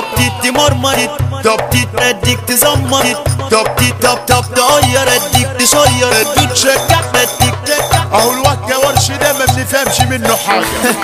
تيتي مرمرت طب تتأديك تزمرت طب تي طب طب تغير اديك تشير اديك تشجع اديك اهو الوكا ورش ده ما بنفهمش منه حاجة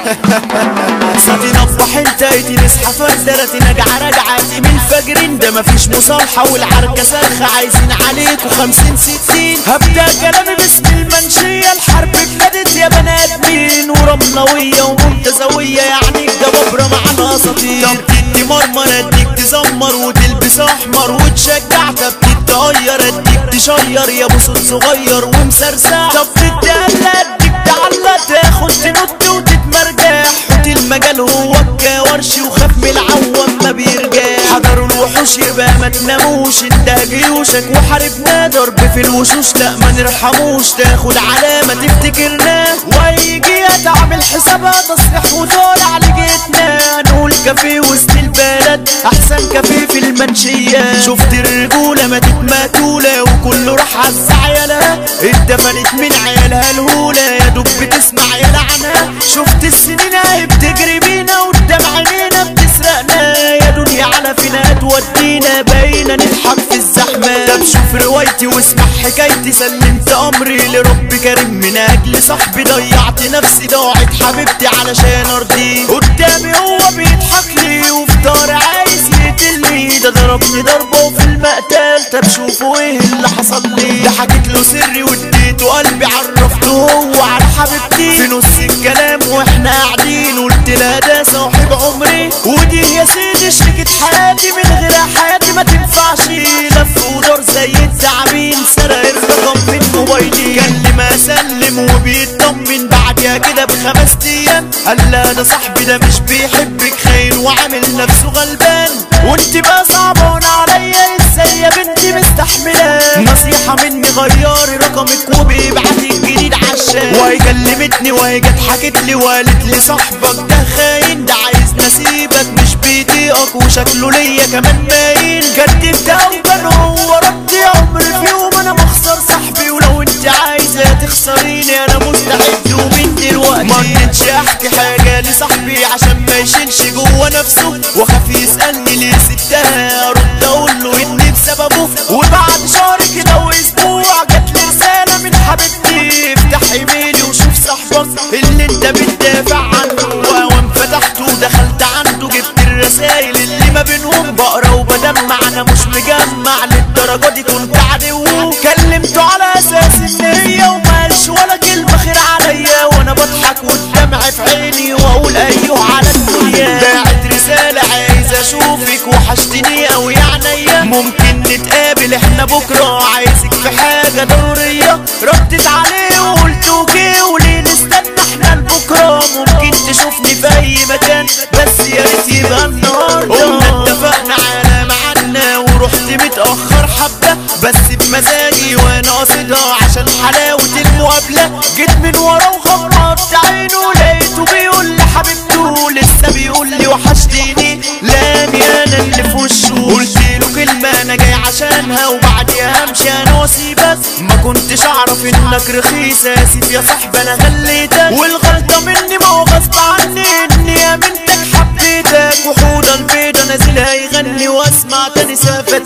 صافي نفح انتهيتي نصحى فردرتي نجعة رجعتي من الفجر ده مفيش مصالحة والعركة صرخة عايزين عليكوا خمسين ستين هبدأ كلامي باسم المنشية الحرب ابتدت يا بني ادمين ورملوية ومنتزوية يعني الجبابرة معانا اساطير طب تدي مرمر اديك تزمر وتلبس احمر وتشجع طب تتغير اديك تشير يا بصوت صغير ومسرسع طب تتقلق اديك تعلق تاخد تنط وتتمرجح حوت المجال هو الكاورشي وخاف من العوام ما بيرجع حضروا الوحوش يبقى ما تناموش انده جيوشك وحاربنا ضرب في الوشوش لا ما نرحموش تاخد علامة تفتكرنا ويجي تعمل حسابها تصريح وطالع لجيتنا نقول كافيه وسط البلد احسن كافيه في المنشية شفت الرجولة ماتت ماتولة وكله راح عالزعيلة اتدفنت من عيالها الهولة يا دوب بتسمع يا لعنة شفت السنين اهي بتجري بينا قدام عينينا بتسرقنا يا دنيا على فينا تودينا باينة نضحك في الزحمة طب شوف روايتي واسمع حكايتي سلمت امري لرب كريم من اجل صاحبي ضيعت نفسي ضاعت حبيبتي علشان ارضيه قدامي هو بيضحك لي وفي داري عايز يقتلني ده ضربني ضربه في المقتل طب شوفوا ايه اللي حصل لي ده حكيت له سري واديته قلبي عرفته هو على حبيبتي في نص الكلام واحنا قاعدين قلت لها ده صاحب عمري ودي يا سيدي شريكة حياتي من غيرها حياتي ما تنفعش لف ودار زي التعابين سرق الرقم من موبايلي كلم اسلم وبيطمن بعدها كده بخمس ايام قال لا ده صاحبي ده مش بيحبك خاين وعامل نفسه غلبان وانت بقى صعبان عليا ازاي يا بنتي مستحمله نصيحه مني غيري رقمك وبيبعتي الجديد عشان وهي كلمتني وهي جت حكت لي وقالت لي صاحبك ده خاين ده عايز نسيبك مش بيطيقك وشكله ليا كمان باين كدبت او كان هو ردي عمري في يوم انا مخسر صاحبي ولو انت عايزه تخسريني انا مستعد ومن دلوقتي ما رضيتش احكي حاجه لصاحبي عشان ما يشيلش جوه نفسه واخاف يسالني ليه سبتها ارد اقول له اني بسببه وبعد شهر كده واسبوع جات لي رساله من حبيبتي افتح ايميلي وشوف صاحبك اللي انت بتدافع عنه واوام فتحته ودخلت عنده جبت الرسايل اللي ما بينهم بقرا وبدمع انا مش مجمع للدرجه دي كنت عدو كلمته على اساس ان هي وما قالش ولا كلمه خير عليا وانا بضحك والدمع في عيني واقول ايوه على الدنيا باعت رساله عايز اشوفك وحشتني قوي عينيا ممكن نتقابل احنا بكره عايزك في حاجه ضروريه ردت عليه وقلت اوكي وليه نستنى احنا لبكره ممكن تشوفني في اي مكان بس يا ريت يبقى النهارده قلنا اتفقنا على ميعادنا ورحت متاخر حبه بس بمزاجي وانا قاصدها عشان حلاوه المقابله جيت من ورا وغمضت عينه لقيته بيقول لي حبيبته لسه بيقول لي وحشتيني لاني انا اللي في وشه قلت له كلمه انا جاي عشانها وبعديها همشي انا واسيبك ما كنتش اعرف انك رخيص اسف يا صاحبي انا غليتك والغلطه مني ما هو غصب عني اني امنتك حبيتك وحوضه البيضه نازلها يغني واسمع تاني سافت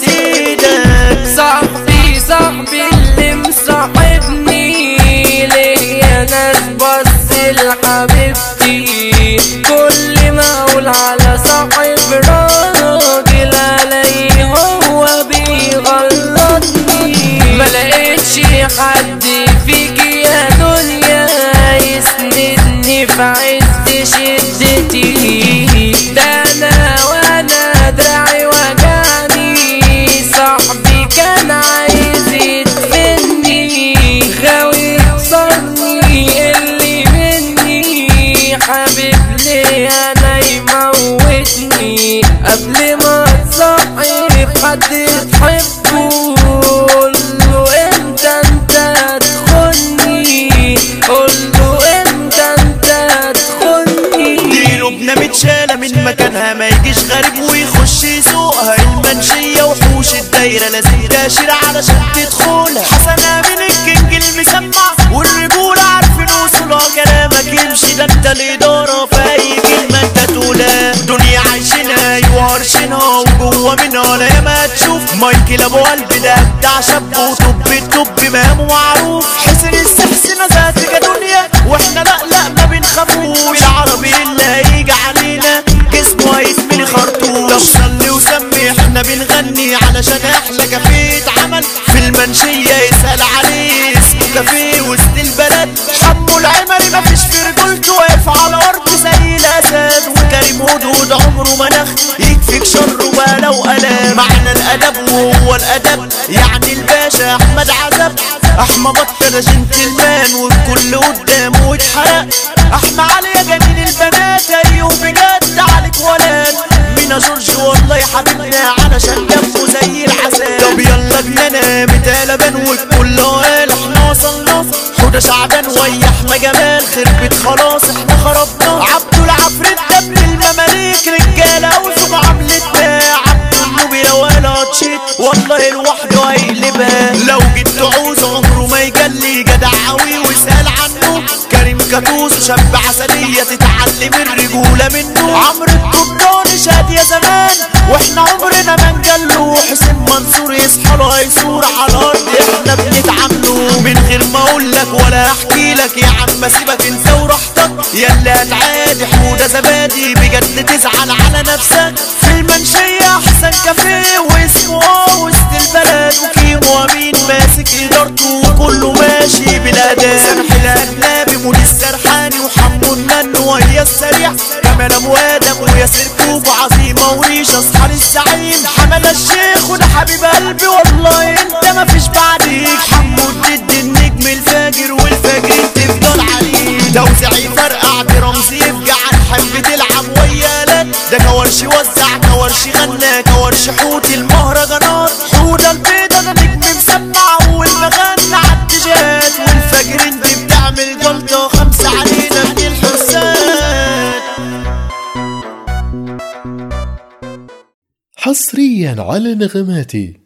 ايدك صاحبي صاحبي اللي مصاحبني ليا ناس بص لحبيبتي كل ما اقول على صاحب راجل علي هو بيغلطني ما لقيتش حد فيك يا دنيا يسندني في عز شدتي ده انا وانا دراعي وجعني صاحبي كان عايز يدفني غاوي يخسرني اللي مني حبيب لي انا يموتني قبل ما تصاحب حد تحبه قول له امتى انت تخوني قول له امتى انت تخوني دي لبنى متشالة من مكانها ما يجيش غريب ويخش يسوقها المنشية وحوش الدايرة لازم تاشر علشان تدخلها حسنة من الكينج المسمع والرجولة عارفين وصولها كلامك يمشي ده انت الإدارة في أي كلمة انت تقولها دنيا عايشينها يوهرشينها جوه من ولا يا ما تشوف مايكل ابو قلب ده بتاع شاب وطب الطب مقامه معروف حسن السحسنة ذاتك دنيا واحنا لا لا ما بنخافوش العربي اللي هيجي علينا جسمه هيتملي خرطوش طب صلي وسمي احنا بنغني علشان احلى كافيه اتعمل في المنشية يسأل عليه اسمه كافيه وسط البلد حمو العمري مفيش في رجولته واقف على ارض زي الاسد وكريم هدهد عمره ما نخ يكفيك شره بقى لو قلم معنى الادب وهو الادب يعني الباشا احمد عزب احمى بطل جنتلمان والكل قدامه اتحرق احمى علي يا جميل البنات ايوه بجد عليك ولاد مينا جورج والله يا حبيبنا علشان دمه زي العسل طب يلا جنانا متقلبان والكل قال احنا وصلنا حوده شعبان ويا احمى جمال خربت خلاص احنا خربنا عبدو العفريت ده ابن المماليك رجاله وفي عملتنا عبدو النوبي ولا تشيت والله لوحده هيقلبها لو جيت تعوز عمره ما يجلي جدع قوي واسال عنه كريم كاتوس شاب عسلية تتعلم الرجولة منه عمرو الطبراني شاد يا زمان واحنا عمرنا ما نجله حسين منصور يصحى له هيصور على الارض احنا بنتعامله من غير ما اقول لك ولا احكي لك يا عم سيبك انت وراحتك يلا هتعادي حوده زبادي بجد تزعل على نفسك في المنشية احسن كافيه واسمه اه وسط البلد وكيمو امين ماسك ادارته وكله ماشي بالاداء سرح الاجنبي مولي السرحاني وحمو النن وهي السريع كمال ابو ادم وياسر كوب عظيمه وريشه اصحاب الزعيم حمد الشيخ وده حبيب قلبي والله انت ما فيش بعديك حمو الجد النجم الفاجر والفاجر تفضل عليه توزيعي فرقع دي رمزي يفجع نحب تلعب ويا لك ده كورشي وزع كورشي غنى كورشي حوت المهرجانات حوده البيضه ده نجم مسمع والمغنى عالتجات والفجر انت بتعمل جلطه خمسه علينا من الحسات حصريا على نغماتي